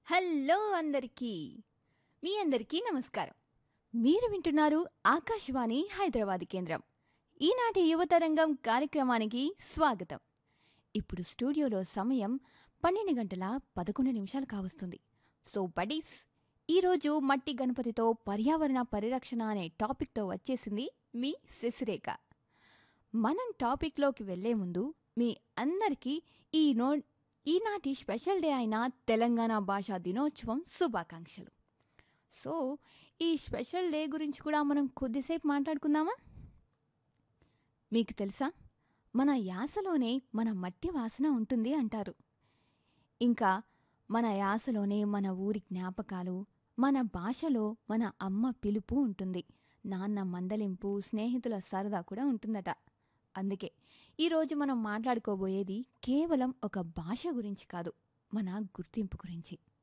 hello అందరికీ మీ అందరికీ నమస్కారం మీరు వింటున్నారు ఆకాశవాణి హైదరాబాద్ కేంద్రం ఈనాటి యువతరంగం కార్యక్రమానికి స్వాగతం ఇప్పుడు స్టూడియోలో సమయం పన్నెండు గంటల పదకొండు నిమిషాలు కావస్తుంది సో బడీస్ ఈరోజు మట్టి గణపతితో పర్యావరణ పరిరక్షణ అనే టాపిక్తో వచ్చేసింది మీ శశిరేఖ మనం టాపిక్లోకి వెళ్లే ముందు మీ అందరికీ ఈ నో ఈనాటి స్పెషల్ డే అయిన తెలంగాణ భాషా దినోత్సవం శుభాకాంక్షలు సో ఈ స్పెషల్ డే గురించి కూడా మనం కొద్దిసేపు మాట్లాడుకుందామా మీకు తెలుసా మన యాసలోనే మన మట్టి వాసన ఉంటుంది అంటారు ఇంకా మన యాసలోనే మన ఊరి జ్ఞాపకాలు మన భాషలో మన అమ్మ పిలుపు ఉంటుంది నాన్న మందలింపు స్నేహితుల సరదా కూడా ఉంటుందట అందుకే ఈరోజు మనం మాట్లాడుకోబోయేది కేవలం ఒక భాష గురించి కాదు మన గుర్తింపు గురించి